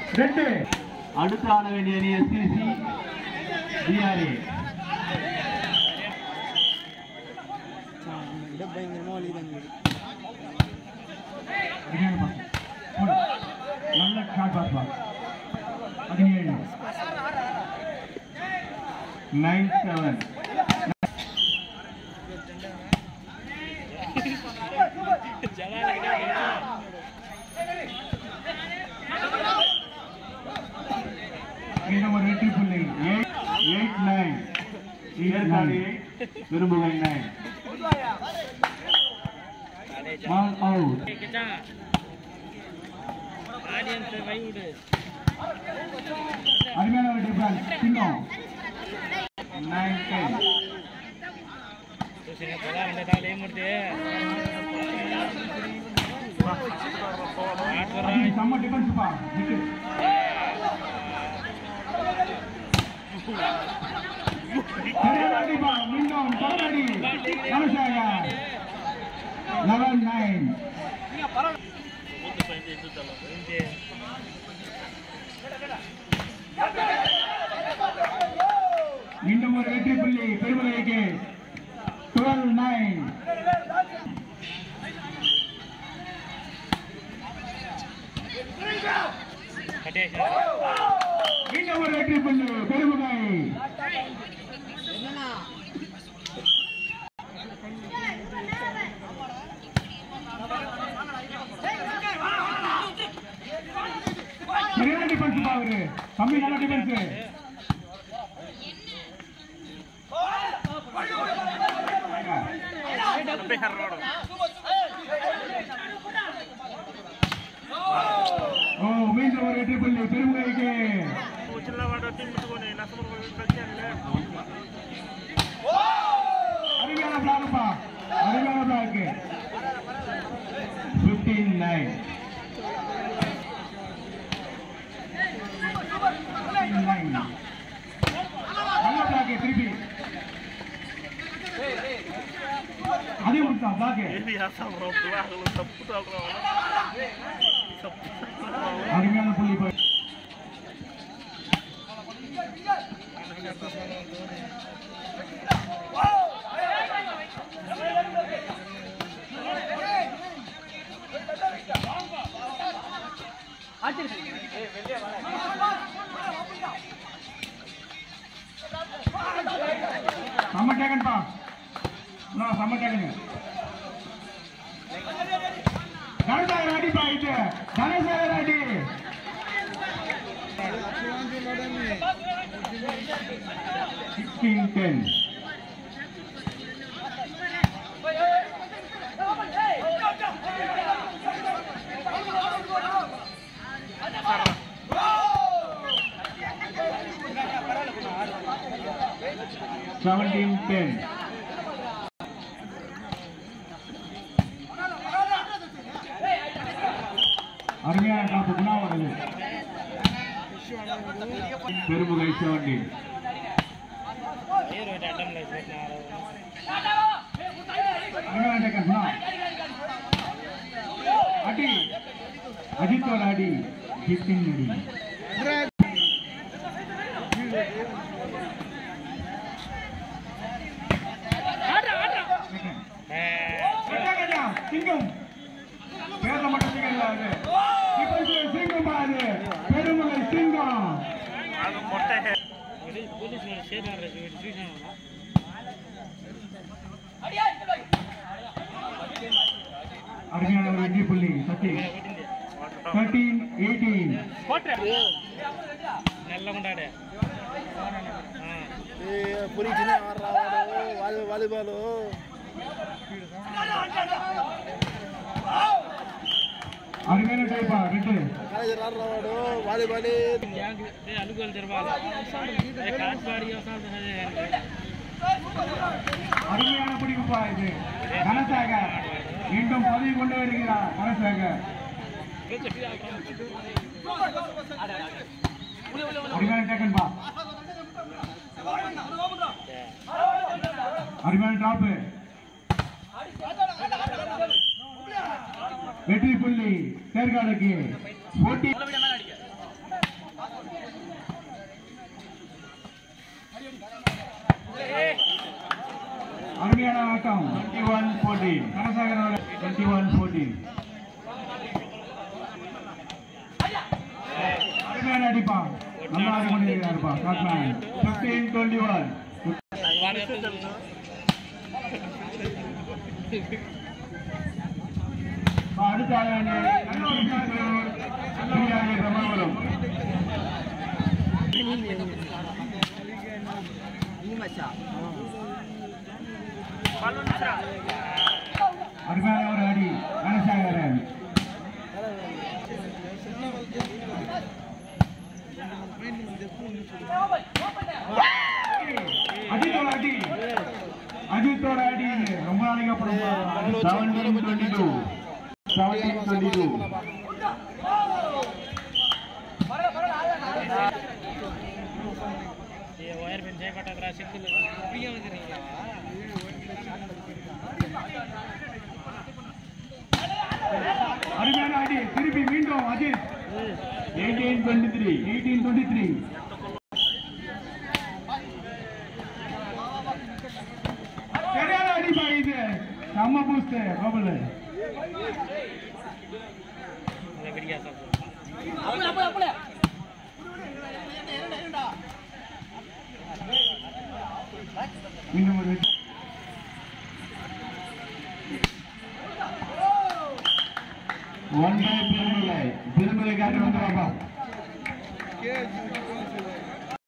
ரெண்டு அடுத்து ஆட வேண்டிய அணி எஸ்பிசி டிஆர்ஏ பயங்கரமா வலிதாங்க அருமையான பாஸ் போடு. நல்ல ஷாட் பாஸ் பாஸ் பதினேழு நைன் செவன் மீண்டும் ஒரு வெற்றி புள்ளி எயிட் எயிட் நைன் ஏற்காடு விரும்புகை நைன் ஆல் அவுட் ஆடியன்ஸ் வைவிடு அருமையான ஒரு டிஃபரன்ஸ் சிங்கம் நைன் டென் చూసిన కదా ఉండే తాళ్ళు ఏముడితే அது செம்ம டிஃபரன்ஸ் பா விட்டு சரியான அடிப்பா மீண்டும் தொடரடி மனுஷாக லெவன் நைன் மீண்டும் ஒரு வெற்றி புள்ளி பெருமலைக்கு டுவெல் நைன் కట్టేసి மீண்டும் ஒரு வெற்றி புள்ளி பெருமலை சரியான டிஃபென்ஸ் அவரு தம்பி நல்ல டிஃபென்ஸ் ஓ மீண்டும் ஒரு வெற்றி புள்ளி பெருமலைக்கு அருமையான பிளாக்ப்பா அருமையான பிளாக் பிப்டீன் நைன் நல்ல பிளாக் திருப்பி அதே முடிச்சா பிளாக் அருமையான புள்ளி போய் செம்ம டேக்கன்பா நான் செம்ம டேக்கன் கணேசாகர் அடிப்பா இது கணேசாகர் அடி சிக்ஸ்டீன் டென் செவன்டீன் டென் அருமையான காப்பு குணா வருது பெருமுகை செவன்டீன் ఏరు అడ్డం లేదు పెట్టినారు அருமையான டேக்கன் குணா அடி அஜித்தோட அடி ஃபிஃப்டீன் அடி கட்டா கட்டா, சிங்கம் பேர்ல மட்டும் சிங்கம் இல்ல அது இப்ப சிங்கம் பாரு பெருமலை சிங்கம் పోలీసు చేరినారు చూసినాను அருமையான ஒரு வெற்றி புள்ளி சத்தி தேர்ட்டீன் எயிட்டீன் నల్లగుండాడే పులిచిన రావాడు వాలీ వాలీబాల్ அருமையான டைப்பா ரெண்டு కాలేజీ రారు రావాడు వాలీబాల్ అలుగోలు జరపాలి కాసు పాడి அருமையான பிடிப்புப்பா இது கனசாக மீண்டும் பதவி கொண்டு வருகிறார் கனசாக அருமையான டேக்கன்பா அருமையான டிராப் வெற்றி புள்ளி தேர்காலுக்கு போட்டி அடி கனசாகர் அவர்கள் டுவெண்ட்டி ஒன் ஃபோர்டீன் அருமையான அடிப்பா நல்லா ஆடி கொண்டிருக்கிறாருப்பா காட்மேன் ஃபிஃப்டீன் டுவெண்ட்டி ஒன் அடுத்த ஆளான பிரமாபலம் அருமையான ஒரு அடி கனசாகரன் அஜித்தோட அடி அஜித்தோட அடி ரொம்ப நாளைக்கு அப்புறம் seventeen twenty two seventeen twenty two ஒயர் பென் செய்யப்பட்ட சிக்கல் இப்படியே வந்துடுறீங்களா அருமையான அடி திருப்பி மீண்டும் Ajith eighteen twenty three eighteen twenty three சரியான அடிப்பா இது செம்ம பூஸ்ட் பபுள் நல்லா பிடிக்கா சாப்பிடுவோம் மீண்டும் ஒரு ஒன் பை பெருமலை பெருமலை காட்டு வந்து பாப்பா